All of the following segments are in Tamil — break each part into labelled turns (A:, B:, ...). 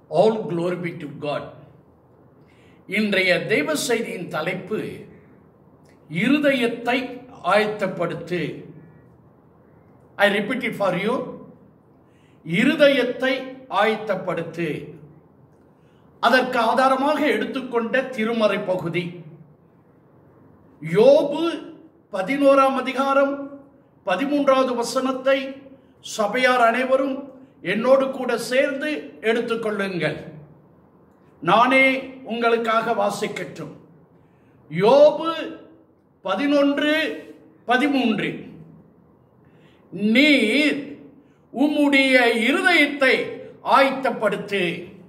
A: all glory be to God இன்றைய தெய்வ செய்தியின் தலைப்பு இருதயத்தை ஆயத்தப்படுத்து I repeat it for you இருதயத்தை ஆயத்தப்படுத்து அதற்கு ஆதாரமாக எடுத்துக்கொண்ட திருமறை பகுதி யோபு பதினோராம் அதிகாரம் பதிமூன்றாவது வசனத்தை சபையார் அனைவரும் என்னோடு கூட சேர்ந்து எடுத்துக்கொள்ளுங்கள் நானே உங்களுக்காக வாசிக்கட்டும் யோபு பதினொன்று பதிமூன்று நீர் உம்முடைய இருதயத்தை ஆயத்தப்படுத்து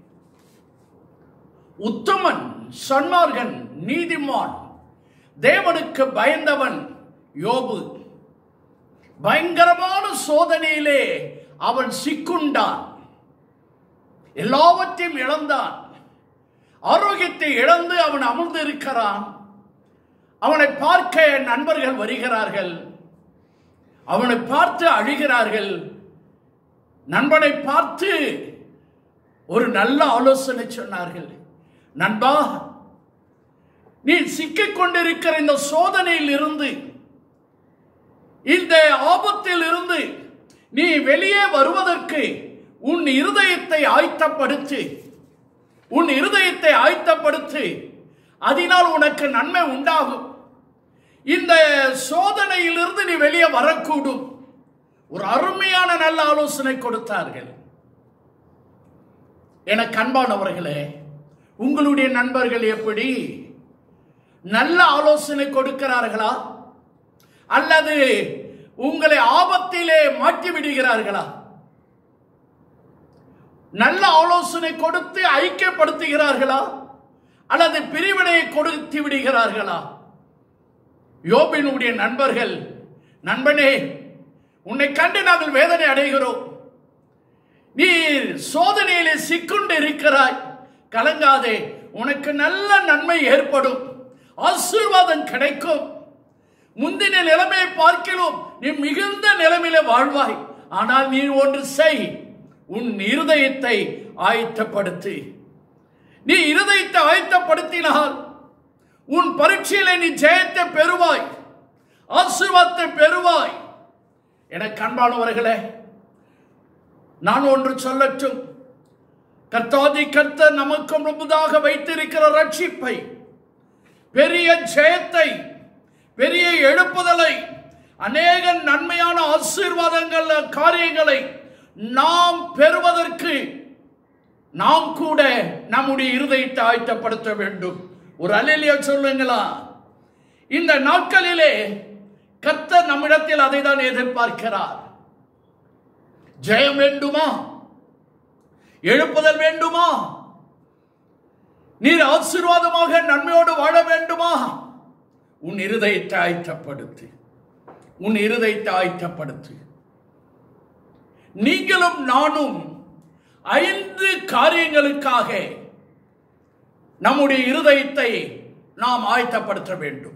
A: உத்தமன் சன்மார்கன் நீதிமான் தேவனுக்கு பயந்தவன் யோபு பயங்கரமான சோதனையிலே அவன் சிக்குண்டான் எல்லாவற்றையும் இழந்தான் ஆரோக்கியத்தை இழந்து அவன் அமர்ந்து இருக்கிறான் அவனை பார்க்க நண்பர்கள் வருகிறார்கள் அவனை பார்த்து அழுகிறார்கள் நண்பனை பார்த்து ஒரு நல்ல ஆலோசனை சொன்னார்கள் நண்பா நீ சிக்கிக் கொண்டிருக்கிற இந்த சோதனையில் இருந்து இந்த ஆபத்தில் இருந்து நீ வெளியே வருவதற்கு உன் இருதயத்தை ஆயத்தப்படுத்து உன் இருதயத்தை ஆயத்தப்படுத்து அதனால் உனக்கு நன்மை உண்டாகும் இந்த சோதனையிலிருந்து நீ வெளியே வரக்கூடும் ஒரு அருமையான நல்ல ஆலோசனை கொடுத்தார்கள் என கண்பானவர்களே உங்களுடைய நண்பர்கள் எப்படி நல்ல ஆலோசனை கொடுக்கிறார்களா அல்லது உங்களை ஆபத்திலே மாற்றி விடுகிறார்களா நல்ல ஆலோசனை கொடுத்து ஐக்கியப்படுத்துகிறார்களா அல்லது பிரிவினையை கொடுத்து விடுகிறார்களா யோபினுடைய நண்பர்கள் நண்பனே உன்னை கண்டு நாங்கள் வேதனை அடைகிறோம் நீ சோதனையிலே சிக்குண்டு இருக்கிறாய் கலங்காதே உனக்கு நல்ல நன்மை ஏற்படும் ஆசீர்வாதம் கிடைக்கும் முந்தின நிலைமையை பார்க்கிறோம் நீ மிகுந்த நிலைமையில வாழ்வாய் ஆனால் நீ ஒன்று செய் உன் இருதயத்தை ஆயத்தப்படுத்து நீ இருதயத்தை ஆயத்தப்படுத்தினால் உன் பரீட்சையில நீ ஜெயத்தை பெறுவாய் ஆசீர்வாதத்தை பெறுவாய் என கண்பானவர்களே நான் ஒன்று சொல்லட்டும் கர்த்தாதி கர்த்த நமக்கு முன்பதாக வைத்திருக்கிற ரட்சிப்பை பெரிய ஜெயத்தை பெரிய எழுப்புதலை அநேக நன்மையான ஆசீர்வாதங்கள் காரியங்களை நாம் பெறுவதற்கு நாம் கூட நம்முடைய இருதயத்தை ஆயத்தப்படுத்த வேண்டும் ஒரு அலையிலிய சொல்லுங்களா இந்த நாட்களிலே கர்த்தர் நம்மிடத்தில் அதை தான் எதிர்பார்க்கிறார் ஜெயம் வேண்டுமா எழுப்புதல் வேண்டுமா நீர் ஆசீர்வாதமாக நன்மையோடு வாழ வேண்டுமா உன் இருதயத்தை ஆயத்தப்படுத்து உன் இருதயத்தை ஆயத்தப்படுத்து நீங்களும் நானும் ஐந்து காரியங்களுக்காக நம்முடைய இருதயத்தை நாம் ஆயத்தப்படுத்த வேண்டும்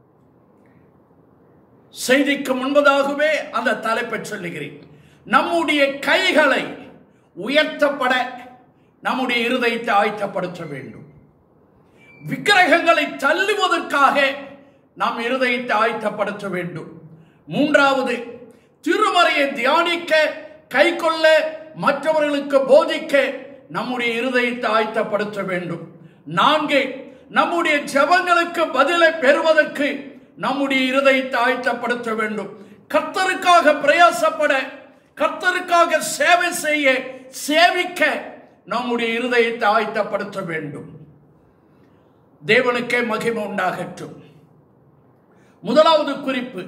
A: செய்திக்கு முன்பதாகவே அந்த தலைப்பை சொல்லுகிறேன் நம்முடைய கைகளை உயர்த்தப்பட நம்முடைய இருதயத்தை ஆயத்தப்படுத்த வேண்டும் விக்கிரகங்களை தள்ளுவதற்காக நாம் இருதயத்தை ஆயத்தப்படுத்த வேண்டும் மூன்றாவது திருமறையை தியானிக்க கை கொள்ள மற்றவர்களுக்கு போதிக்க நம்முடைய இருதயத்தை ஆயத்தப்படுத்த வேண்டும் நான்கு நம்முடைய ஜபங்களுக்கு பதிலை பெறுவதற்கு நம்முடைய இருதயத்தை ஆயத்தப்படுத்த வேண்டும் கர்த்தருக்காக பிரயாசப்பட கர்த்தருக்காக சேவை செய்ய சேவிக்க நம்முடைய இருதயத்தை ஆயத்தப்படுத்த வேண்டும் தேவனுக்கே மகிமை உண்டாகட்டும் முதலாவது குறிப்பு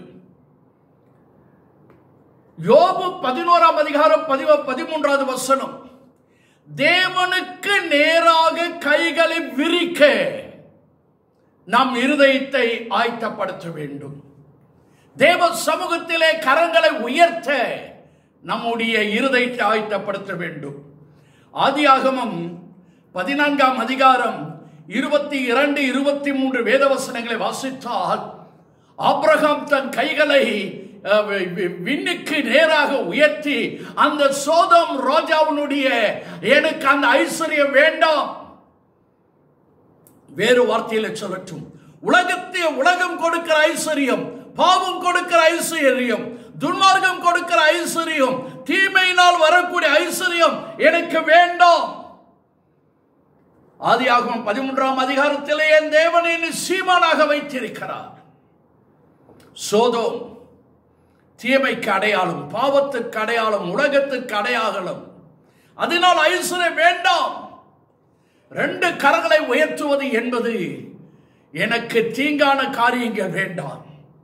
A: யோபு பதினோராம் அதிகாரம் பதிவ பதிமூன்றாவது வசனம் தேவனுக்கு நேராக கைகளை விரிக்க நம் இருதயத்தை ஆயத்தப்படுத்த வேண்டும் தேவ சமூகத்திலே கரங்களை உயர்த்த நம்முடைய இருதயத்தை ஆயத்தப்படுத்த வேண்டும் ஆதியாகமம் பதினான்காம் அதிகாரம் இருபத்தி இரண்டு இருபத்தி மூன்று வேதவசனங்களை வாசித்தால் ஆபிரகாம் தன் கைகளை அஹ், வி- வி- விண்ணுக்கு நேராக உயர்த்தி அந்த சோதம் ராஜாவினுடைய எனக்கு அந்த ஐஸ்வர்யம் வேண்டாம் வேறு வார்த்தையில சொல்லட்டும் உலகத்தை உலகம் கொடுக்கிற ஐஸ்வர்யம் பாவம் கொடுக்கிற ஐஸ்வர்யம் துன்மார்க்கம் கொடுக்கிற ஐஸ்வர்யம் தீமையினால் வரக்கூடிய ஐஸ்வர்யம் எனக்கு வேண்டாம் ஆதியாகமம் பதிமூன்றாம் அதிகாரத்திலே என் தேவனை என்னை சீமானாக வைத்திருக்கிறார் சோதோம் தீமைக்கு அடையாளம் பாவத்துக்கு அடையாளம் உலகத்துக்கு அடையாளம் அதனால் ஐஸ்வர்யம் வேண்டாம் ரெண்டு கரங்களை உயர்த்துவது என்பது எனக்கு தீங்கான காரியங்கள் வேண்டாம்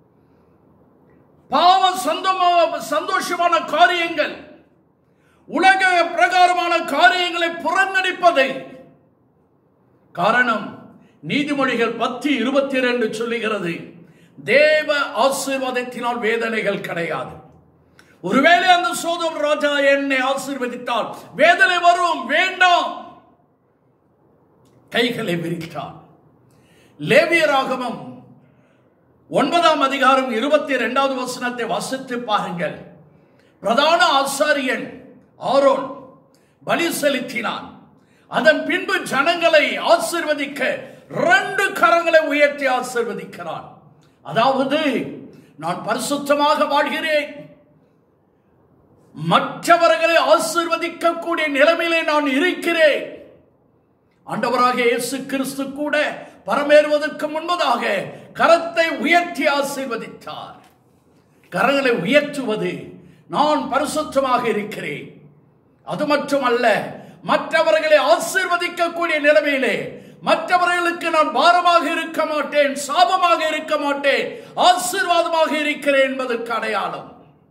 A: பாவ சொந்தமாக சந்தோஷமான காரியங்கள் உலக பிரகாரமான காரியங்களை புறங்கணிப்பதை காரணம் நீதிமொழிகள் பத்து இருபத்தி ரெண்டு சொல்லுகிறது தேவ ஆசீர்வாதத்தினால் வேதனைகள் கிடையாது ஒருவேளை அந்த சோதம் ராஜா என்னை ஆசீர்வதித்தால் வேதனை வரும் வேண்டாம் கைகளை விரித்தார் லேவியராகமம் ஒன்பதாம் அதிகாரம் இருபத்தி இரண்டாவது வசனத்தை வாசித்து பாருங்கள் பிரதான ஆசாரியன் ஆரோன் பலி செலுத்தினான் அதன் பின்பு ஜனங்களை ஆசிர்வதிக்க ரெண்டு கரங்களை உயர்த்தி ஆசிர்வதிக்கிறான் அதாவது நான் பரிசுத்தமாக வாழ்கிறேன் மற்றவர்களை ஆசிர்வதிக்கக்கூடிய நிலைமையிலே நான் இருக்கிறேன் ஆண்டவராக இயேசு கிறிஸ்து கூட பரமேறுவதற்கு முன்பதாக கரத்தை உயர்த்தி ஆசீர்வதித்தார் கரங்களை உயர்த்துவது நான் பரிசுத்தமாக இருக்கிறேன் அது மட்டுமல்ல மற்றவர்களை ஆசீர்வதிக்கக்கூடிய நிலைமையிலே மற்றவர்களுக்கு நான் பாரமாக இருக்க மாட்டேன் சாபமாக இருக்க மாட்டேன் ஆசீர்வாதமாக இருக்கிறேன் என்பதற்கு அடையாளம்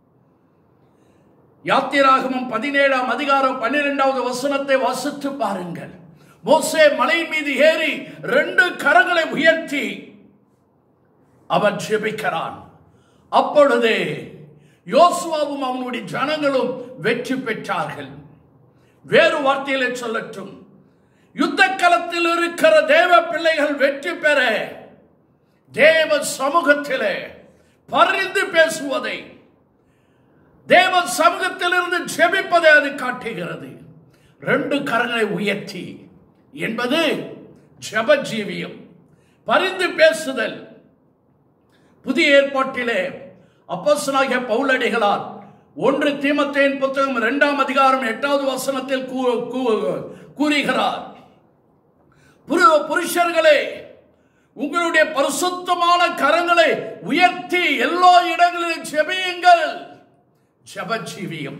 A: யாத்திராகமம் பதினேழாம் அதிகாரம் பன்னிரெண்டாவது வசனத்தை வாசித்து பாருங்கள் மோசே மலை மீது ஏறி ரெண்டு கரங்களை உயர்த்தி அவன் ஜெபிக்கிறான் அப்பொழுதே யோசுவாவும் அவனுடைய ஜனங்களும் வெற்றி பெற்றார்கள் வேறு வார்த்தையிலே சொல்லட்டும் யுத்த களத்தில் இருக்கிற தேவ பிள்ளைகள் வெற்றி பெற தேவ சமூகத்திலே பரிந்து பேசுவதை தேவ சமூகத்திலிருந்து ஜெபிப்பதை அது காட்டுகிறது ரெண்டு கரங்களை உயர்த்தி என்பது ஜப ஜீவியம் பரிந்து பேசுதல் புதிய ஏற்பாட்டிலே அப்போஸ்தலனாகிய பவுலடிகளார் ஒன்று தீமத்தேன் புத்தகம் இரண்டாம் அதிகாரம் எட்டாவது வசனத்தில் கூ- கூ- கூறுகிறார் புரு- புருஷர்களே உங்களுடைய பரிசுத்தமான கரங்களை உயர்த்தி எல்லா இடங்களிலும் ஜெபியுங்கள் ஜபஜீவியம்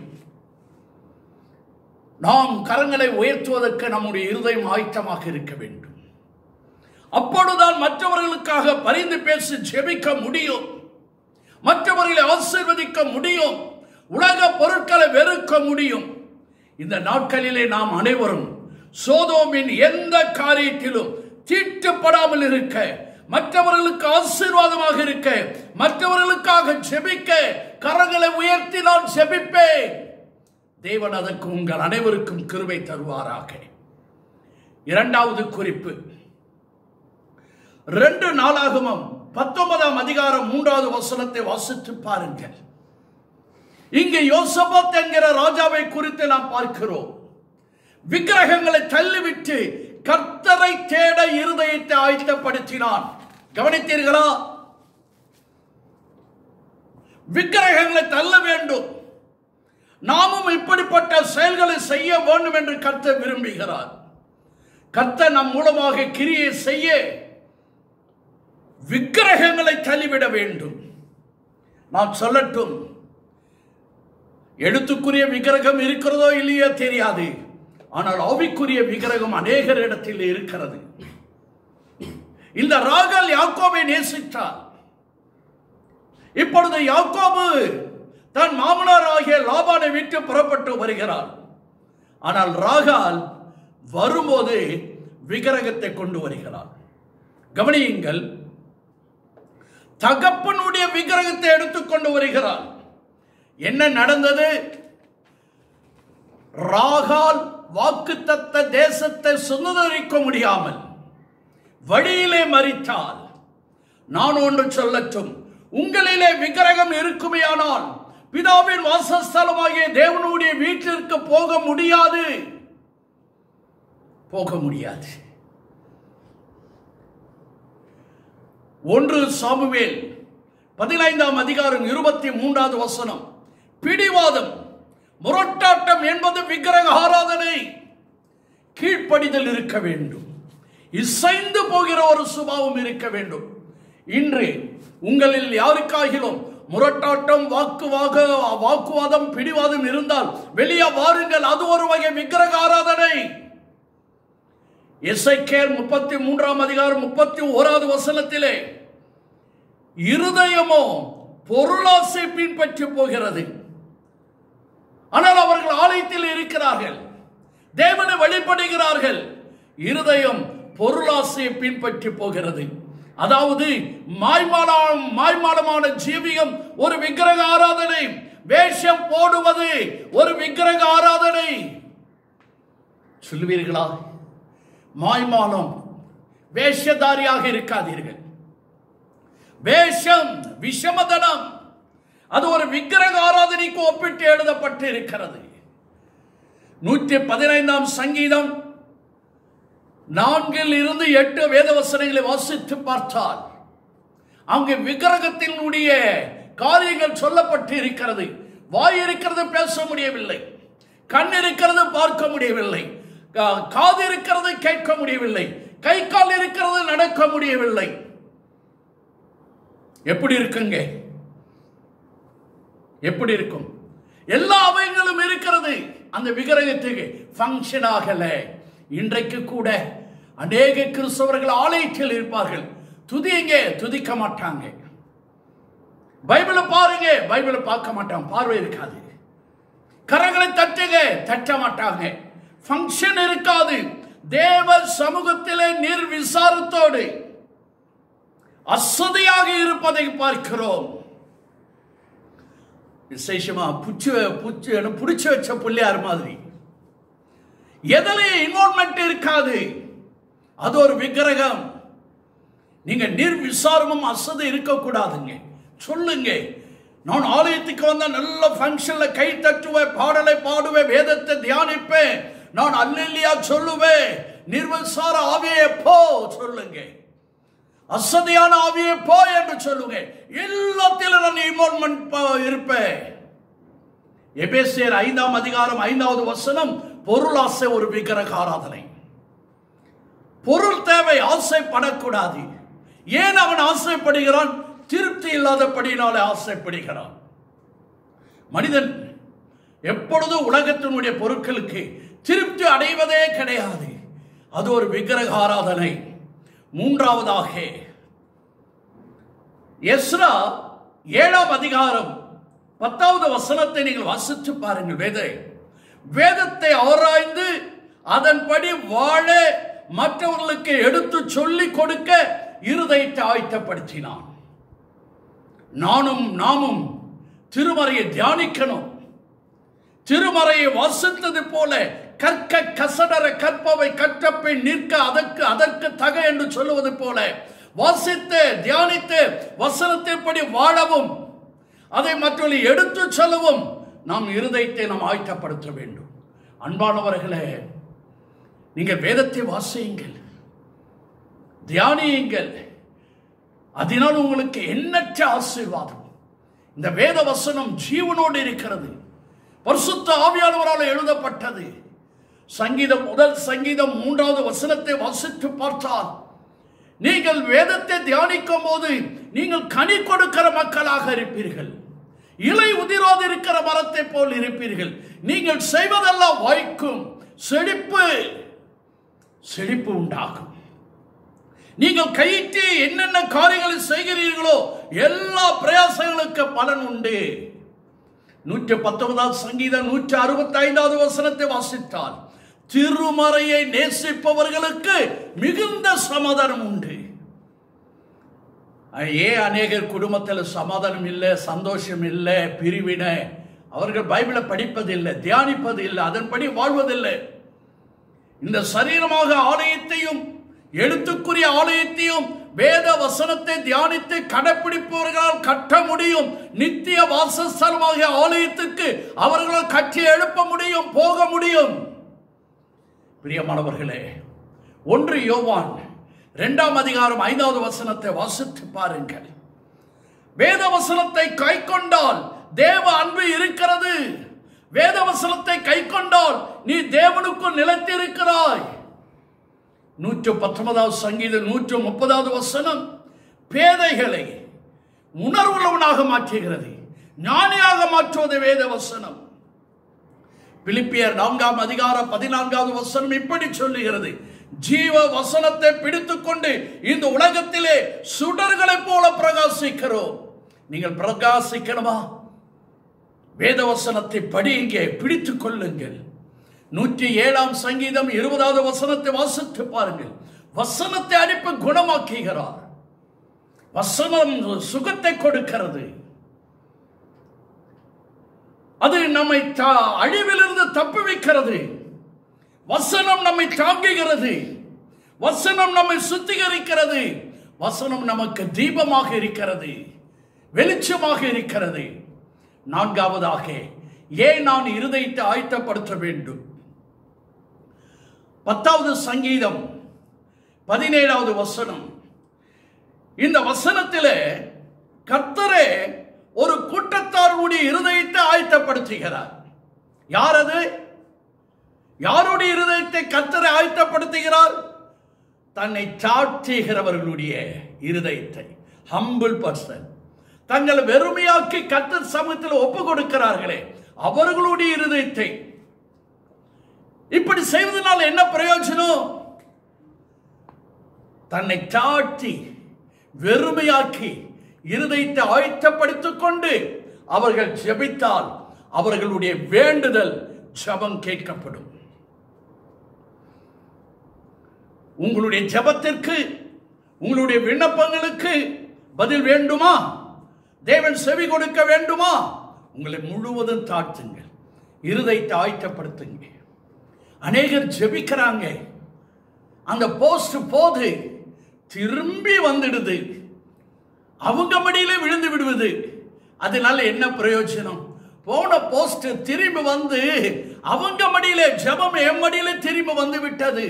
A: நாம் கரங்களை உயர்த்துவதற்கு நம்முடைய இருதயம் ஆயத்தமாக இருக்க வேண்டும் அப்பொழுதுதான் மற்றவர்களுக்காக பரிந்து பேசி ஜெபிக்க முடியும் மற்றவர்களை ஆசீர்வதிக்க முடியும் உலக பொருட்களை வெறுக்க முடியும் இந்த நாட்களிலே நாம் அனைவரும் சோதோமின் எந்த காரியத்திலும் தீட்டுப்படாமல் இருக்க மற்றவர்களுக்கு ஆசீர்வாதமாக இருக்க மற்றவர்களுக்காக ஜெபிக்க கரங்களை உயர்த்தி நான் ஜெபிப்பேன் தேவன் அதற்கு உங்கள் அனைவருக்கும் கிருபை தருவாராக இரண்டாவது குறிப்பு ரெண்டு நாளாகமும் பத்தொன்பதாம் அதிகாரம் மூன்றாவது வசனத்தை வாசித்து பாருங்கள் இங்கு யோசபாத் என்கிற ராஜாவை குறித்து நாம் பார்க்கிறோம் விக்கிரகங்களை தள்ளிவிட்டு கர்த்தரை தேட இருதயத்தை ஆயத்தப்படுத்தினான் கவனித்தீர்களா விக்கிரகங்களை தள்ள வேண்டும் நாமும் இப்படிப்பட்ட செயல்களை செய்ய வேண்டும் என்று கர்த்தர் விரும்புகிறார் கர்த்தர் நம் மூலமாக கிரியை செய்ய விக்கிரகங்களை தள்ளிவிட வேண்டும் நான் சொல்லட்டும் எழுத்துக்குரிய விக்கிரகம் இருக்கிறதோ இல்லையோ தெரியாது ஆனால் ஆவிக்குரிய விக்கிரகம் அநேகர் இடத்தில் இருக்கிறது இந்த ராகல் யாக்கோபை நேசித்தார் இப்பொழுது யாக்கோபு தன் மாமனார் ஆகிய லாபானை விட்டு புறப்பட்டு வருகிறார் ஆனால் ராகால் வரும்போது விக்கிரகத்தை கொண்டு வருகிறார் கவனியுங்கள் தகப்பனுடைய விக்கிரகத்தை எடுத்துக்கொண்டு வருகிறார் என்ன நடந்தது ராகால் வாக்குத்தத்த தேசத்தை சுதந்திரிக்க முடியாமல் வழியிலே மறித்தால் நான் ஒன்று சொல்லட்டும் உங்களிலே விக்கிரகம் இருக்குமேயானால் பிதாவின் வாசஸ்தலமாகிய தேவனுடைய வீட்டிற்கு போக முடியாது போக முடியாது ஒன்று சாமுவேல் பதினைந்தாம் அதிகாரம் இருபத்தி மூன்றாவது வசனம் பிடிவாதம் முரட்டாட்டம் என்பது விக்கிரக ஆராதனை கீழ்ப்படிதல் இருக்க வேண்டும் இசைந்து போகிற ஒரு சுபாவம் இருக்க வேண்டும் இன்று உங்களில் யாருக்காகிலும் முரட்டாட்டம் வாக்குவாக வாக்குவாதம் பிடிவாதம் இருந்தால் வெளியே வாருங்கள் அது ஒரு வகை விக்கிரக ஆராதனை எஸ்ஐகேர் முப்பத்தி மூன்றாம் அதிகாரம் முப்பத்தி ஓராவது வசனத்திலே இருதயமோ பொருளாசை பின்பற்றி போகிறது ஆனால் அவர்கள் ஆலயத்தில் இருக்கிறார்கள் தேவனை வழிபடுகிறார்கள் இருதயம் பொருளாசையை பின்பற்றி போகிறது அதாவது மாய்மாலம் மாய்மாலமான ஜீவியம் ஒரு விக்கிரக ஆராதனை வேஷம் போடுவது ஒரு விக்கிரக ஆராதனை சொல்லுவீர்களா மாய்மாலம் வேஷதாரியாக இருக்காதீர்கள் வேஷம் விஷமதனம் அது ஒரு விக்கிரக ஆராதனைக்கு ஒப்பிட்டு எழுதப்பட்டு இருக்கிறது நூற்றி பதினைந்தாம் சங்கீதம் நான்கில் இருந்து எட்டு வேதவசனங்களை வாசித்து பார்த்தால் அங்கு விக்கிரகத்தினுடைய காரியங்கள் சொல்லப்பட்டு இருக்கிறது வாய் இருக்கிறது பேச முடியவில்லை கண் இருக்கிறது பார்க்க முடியவில்லை கா- காது இருக்கிறது கேட்க முடியவில்லை கை கால் இருக்கிறது நடக்க முடியவில்லை எப்படி இருக்குங்க எப்படி இருக்கும் எல்லா அவைகளும் இருக்கிறது அந்த விக்கிரகத்துக்கு ஃபங்க்ஷன் ஆகல இன்றைக்கு கூட அநேக கிறிஸ்தவர்கள் ஆலயத்தில் இருப்பார்கள் துதிங்க துதிக்க மாட்டாங்க பைபிளை பாருங்க பைபிளை பார்க்க மாட்டாங்க பார்வை இருக்காது கரங்களை தட்டுங்க தட்ட மாட்டாங்க ஃபங்க்ஷன் இருக்காது தேவ சமூகத்திலே நிர்விசாரத்தோடு அசதியாக இருப்பதை பார்க்கிறோம் விசேஷமா புச்சு புச்சு புடிச்சு வச்ச புள்ளியார் மாதிரி எதிலையும் இன்வால்மெண்ட் இருக்காது அது ஒரு விக்கிரகம் நீங்க நிர்விசாரமும் அசதி இருக்கக்கூடாதுங்க சொல்லுங்க நான் ஆலயத்துக்கு வந்த நல்ல ஃபங்க்ஷன்ல கை தட்டுவேன் பாடலை பாடுவேன் வேதத்தை தியானிப்பேன் நான் அல்லியா சொல்லுவேன் நிர்விசார ஆவியே போ சொல்லுங்க அசதியான ஆவியே போ என்று சொல்லுங்க எல்லாத்திலும் நான் இன்வால்மெண்ட் இருப்பேன் எபேசியர் ஐந்தாம் அதிகாரம் ஐந்தாவது வசனம் பொருளாசை ஒரு விக்கிரக ஆராதனை பொருள் தேவை ஆசைப்படக்கூடாது ஏன் அவன் ஆசைப்படுகிறான் திருப்தி இல்லாதபடினாலே ஆசைப்படுகிறான் மனிதன் எப்பொழுதும் உலகத்தினுடைய பொருட்களுக்கு திருப்தி அடைவதே கிடையாது அது ஒரு விக்கிரக ஆராதனை மூன்றாவதாக எஸ்ரா ஏழாம் அதிகாரம் பத்தாவது வசனத்தை நீங்கள் வாசித்து பாருங்கள் வேத வேதத்தை ஆராய்ந்து அதன்படி வாழ மற்றவர்களுக்கு எடுத்து சொல்லிக் கொடுக்க இருதயத்தை ஆயத்தப்படுத்தினான் நானும் நாமும் திருமறையை தியானிக்கணும் திருமறையை வாசித்தது போல கற்க கசடர கற்பவை கற்றப்பின் நிற்க அதற்கு அதற்கு தக என்று சொல்லுவது போல வாசித்து தியானித்து வசனத்தின்படி வாழவும் அதை மற்றொரு எடுத்து சொல்லவும் நாம் இருதயத்தை நாம் ஆயத்தப்படுத்த வேண்டும் அன்பானவர்களே நீங்கள் வேதத்தை வாசியுங்கள் தியானியுங்கள் அதனால் உங்களுக்கு எண்ணற்ற ஆசீர்வாதம் இந்த வேத வசனம் ஜீவனோடு இருக்கிறது பரிசுத்த ஆவியானவரால் எழுதப்பட்டது சங்கீதம் முதல் சங்கீதம் மூன்றாவது வசனத்தை வாசித்து பார்த்தால் நீங்கள் வேதத்தை தியானிக்கும் போது நீங்கள் கனி கொடுக்கிற மக்களாக இருப்பீர்கள் இலை உதிராது இருக்கிற மரத்தை போல் இருப்பீர்கள் நீங்கள் செய்வதெல்லாம் வாய்க்கும் செழிப்பு செழிப்பு உண்டாகும் நீங்கள் கையிட்டு என்னென்ன காரியங்களை செய்கிறீர்களோ எல்லா பிரயாசங்களுக்கு பலன் உண்டு நூற்றி பத்தொன்பதாவது சங்கீதம் நூற்றி அறுபத்தி ஐந்தாவது வசனத்தை வாசித்தால் திருமறையை நேசிப்பவர்களுக்கு மிகுந்த சமாதானம் உண்டு ஏன் அநேகர் குடும்பத்தில் சமாதானம் இல்லை சந்தோஷம் இல்லை பிரிவினை அவர்கள் பைபிளை படிப்பதில்லை தியானிப்பது இல்லை அதன்படி வாழ்வதில்லை இந்த சரீரமாக ஆலயத்தையும் எழுத்துக்குரிய ஆலயத்தையும் வேத வசனத்தை தியானித்து கடைப்பிடிப்பவர்களால் கட்ட முடியும் நித்திய வாசஸ்தலமாகிய ஆலயத்துக்கு அவர்களால் கட்டி எழுப்ப முடியும் போக முடியும் பிரியமானவர்களே ஒன்று யோவான் இரண்டாம் அதிகாரம் ஐந்தாவது வசனத்தை வாசித்து பாருங்கள் வேத வசனத்தை கை கொண்டால் தேவ அன்பு இருக்கிறது வேத வசனத்தை கை கொண்டால் நீ தேவனுக்குள் நிலைத்திருக்கிறாய் நூற்று பத்தொன்பதாவது சங்கீதம் நூற்று முப்பதாவது வசனம் பேதைகளை உணர்வுள்ளவனாக மாற்றுகிறது ஞானியாக மாற்றுவது வேத வசனம் பிலிப்பியர் நான்காம் அதிகாரம் பதினான்காவது வசனம் இப்படி சொல்லுகிறது ஜீவ வசனத்தை பிடித்துக் கொண்டு இந்த உலகத்திலே சுடர்களைப் போல பிரகாசிக்கிறோம் நீங்கள் பிரகாசிக்கணுமா வேத வசனத்தை படியுங்க பிடித்துக் கொள்ளுங்கள் நூற்றி ஏழாம் சங்கீதம் இருபதாவது வசனத்தை வாசித்து பாருங்கள் வசனத்தை அனுப்பி குணமாக்குகிறார் வசனம் சுகத்தை கொடுக்கிறது அது நம்மை தா- அழிவிலிருந்து தப்பி வைக்கிறது வசனம் நம்மை தாங்குகிறது வசனம் நம்மை சுத்திகரிக்கிறது வசனம் நமக்கு தீபமாக இருக்கிறது வெளிச்சமாக இருக்கிறது நான்காவதாக ஏன் நான் இருதயத்தை ஆயத்தப்படுத்த வேண்டும் பத்தாவது சங்கீதம் பதினேழாவது வசனம் இந்த வசனத்திலே கர்த்தரே ஒரு கூட்டத்தாருடைய இருதயத்தை ஆயத்தப்படுத்துகிறார் யார் அது யாருடைய இருதயத்தை கர்த்தரை ஆயத்தப்படுத்துகிறார் தன்னை தாழ்த்துகிறவர்களுடைய இருதயத்தை ஹம்பிள் பர்சன் தங்களை வெறுமையாக்கி கர்த்தர் சமூகத்தில் ஒப்பு கொடுக்கிறார்களே அவர்களுடைய இருதயத்தை இப்படி செய்வதனால் என்ன பிரயோஜனம் தன்னை தாழ்த்தி வெறுமையாக்கி இருதயத்தை ஆயத்தப்படுத்திக் கொண்டு அவர்கள் ஜெபித்தால் அவர்களுடைய வேண்டுதல் ஜெபம் கேட்கப்படும் உங்களுடைய ஜெபத்திற்கு உங்களுடைய விண்ணப்பங்களுக்கு பதில் வேண்டுமா தேவன் செவி கொடுக்க வேண்டுமா உங்களை முழுவதும் தாழ்த்துங்கள் இருதயத்தை ஆயத்தப்படுத்துங்க அநேகர் ஜெபிக்கிறாங்க அந்த போஸ்ட் போது திரும்பி வந்துடுது அவங்க மடியிலே விழுந்து விடுவது அதனால என்ன பிரயோஜனம் போன போஸ்ட் திரும்பி வந்து அவங்க மடியிலே ஜெபம் என் மடியிலே திரும்பி வந்து விட்டது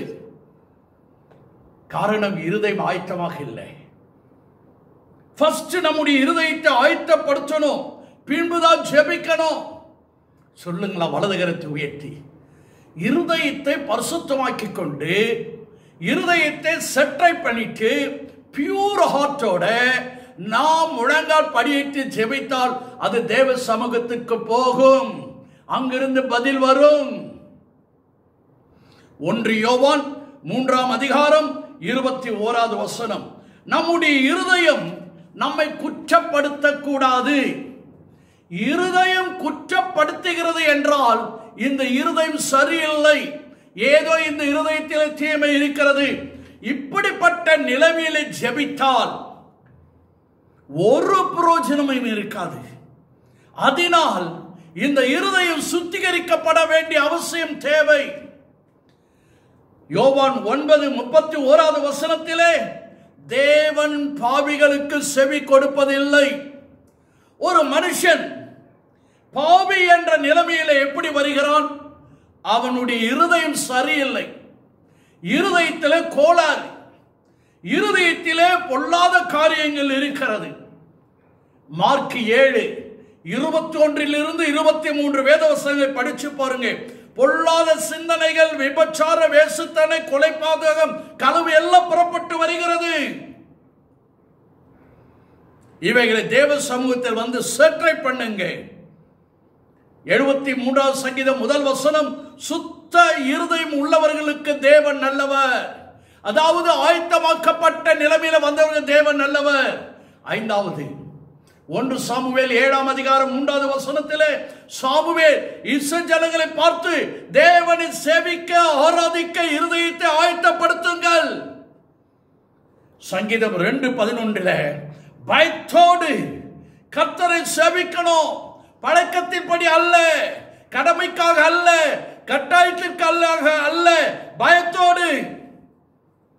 A: காரணம் இருதயம் ஆயத்தமாக இல்லை ஃபர்ஸ்ட் நம்முடைய இருதயத்தை ஆயத்தப்படுத்தணும் பின்புதான் ஜெபிக்கணும் சொல்லுங்களா வலதுகரத்தை உயர்த்தி இருதயத்தை பரிசுத்தமாக்கி கொண்டு இருதயத்தை செட்டை பண்ணிட்டு பியூர் ஹார்ட்டோட நாம் முழங்கால் படியிட்டு ஜெபித்தால் அது தேவ சமூகத்துக்கு போகும் அங்கிருந்து பதில் வரும் ஒன்று யோவான் மூன்றாம் அதிகாரம் இருபத்தி ஓராவது வசனம் நம்முடைய இருதயம் நம்மை குற்றப்படுத்தக்கூடாது இருதயம் குற்றப்படுத்துகிறது என்றால் இந்த இருதயம் சரியில்லை ஏதோ இந்த இருதயத்தில் தீமை இருக்கிறது இப்படிப்பட்ட நிலைமையில ஜெபித்தால் ஒரு பிரயோஜனமும் இருக்காது அதனால் இந்த இருதயம் சுத்திகரிக்கப்பட வேண்டிய அவசியம் தேவை யோவான் ஒன்பது முப்பத்தி ஓராவது வசனத்திலே தேவன் பாவிகளுக்கு செவி கொடுப்பதில்லை ஒரு மனுஷன் பாவி என்ற நிலைமையில எப்படி வருகிறான் அவனுடைய இருதயம் சரியில்லை இருதயத்திலே கோளாறு இருதயத்திலே பொல்லாத காரியங்கள் இருக்கிறது மார்க் ஏழு இருபத்தி ஒன்றிலிருந்து இருபத்தி மூன்று வேதவசங்களை படிச்சு பாருங்க பொல்லாத சிந்தனைகள் விபச்சார வேசுத்தனை கொலைபாதகம் களவு எல்லாம் புறப்பட்டு வருகிறது இவைகளை தேவ சமூகத்தில் வந்து செற்றை பண்ணுங்க எழுபத்தி மூன்றாவது சங்கீதம் முதல் வசனம் சுத்த இருதயம் உள்ளவர்களுக்கு தேவன் நல்லவர் அதாவது ஆயத்தமாக்கப்பட்ட நிலைமையில வந்தவர்கள் தேவன் நல்லவர் ஐந்தாவது ஒன்று சாமுவேல் ஏழாம் அதிகாரம் மூன்றாவது வசனத்திலே சாமுவேல் இஸ்ர ஜனங்களை பார்த்து தேவனை சேவிக்க ஆராதிக்க இருதயத்தை ஆயத்தப்படுத்துங்கள் சங்கீதம் ரெண்டு பதினொன்றுல பயத்தோடு கர்த்தரை சேவிக்கணும் பழக்கத்தின்படி அல்ல கடமைக்காக அல்ல கட்டாயத்திற்கு அல்ல அல்ல பயத்தோடு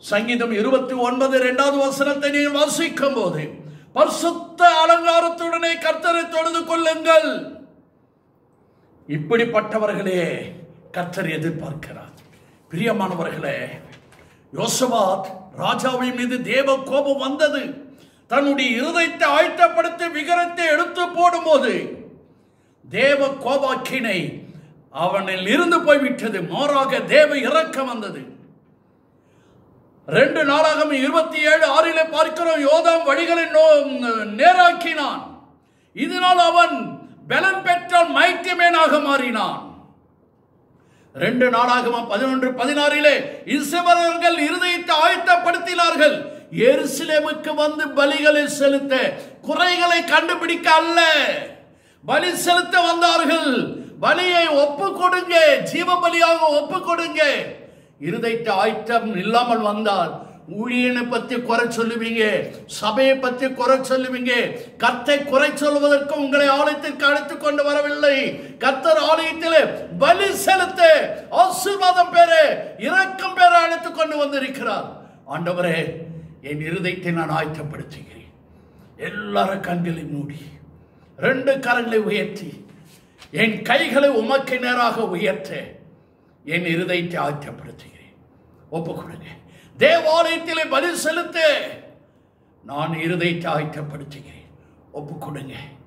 A: சங்கீதம் இருபத்தி ஒன்பது இரண்டாவது வசனத்தை நீங்கள் வாசிக்கும் போது பரிசுத்த அலங்காரத்துடனே கர்த்தரை தொழுது கொள்ளுங்கள் இப்படிப்பட்டவர்களே கர்த்தர் எதிர்பார்க்கிறார் பிரியமானவர்களே யோசபாத் ராஜாவின் மீது தேவ கோபம் வந்தது தன்னுடைய இருதயத்தை ஆயத்தப்படுத்தி விகரத்தை எடுத்து போடும்போது தேவ கோபாக்கினை அவனில் இருந்து போய்விட்டது மாறாக தேவ இறக்கம் வந்தது ரெண்டு நாளாக இருபத்தி ஏழு ஆறிலே பார்க்கிறோம் யோதாம் வழிகளை நோ- நேராக்கினான் இதனால் அவன் பலன் பெற்றால் மைத்தியமேனாக மாறினான் ரெண்டு நாளாகம பதினொன்று பதினாறிலே இசைவர்கள் இருதயத்தை ஆயத்தப்படுத்தினார்கள் எருசலேமுக்கு வந்து பலிகளை செலுத்த குறைகளை கண்டுபிடிக்க அல்ல பலி செலுத்த வந்தார்கள் பலியை ஒப்பு கொடுங்க ஜீவ பலியாக ஒப்பு கொடுங்க இருதயத்தை ஆயத்தம் இல்லாமல் வந்தால் ஊழியனை பத்தி குறை சொல்லுவீங்க சபையை பத்தி குறை சொல்லுவீங்க கர்த்தை குறை சொல்வதற்கு உங்களை ஆலயத்திற்கு அழைத்து கொண்டு வரவில்லை கர்த்தர் ஆலயத்தில் பலி செலுத்த ஆசீர்வாதம் பெற இரக்கம் பெற அழைத்து கொண்டு வந்திருக்கிறார் ஆண்டவரே என் இருதயத்தை நான் ஆயத்தப்படுத்துகிறேன் எல்லாரும் கண்களை மூடி ரெண்டு கரங்களை உயர்த்தி என் கைகளை உமக்கு நேராக உயர்த்த என் இருதயத்தை ஆயத்தப்படுத்துகிறேன் ஒப்பு கொடுங்க தேவாலயத்திலே பலி செலுத்த நான் இருதயத்தை ஆயத்தப்படுத்துகிறேன் ஒப்பு கொடுங்க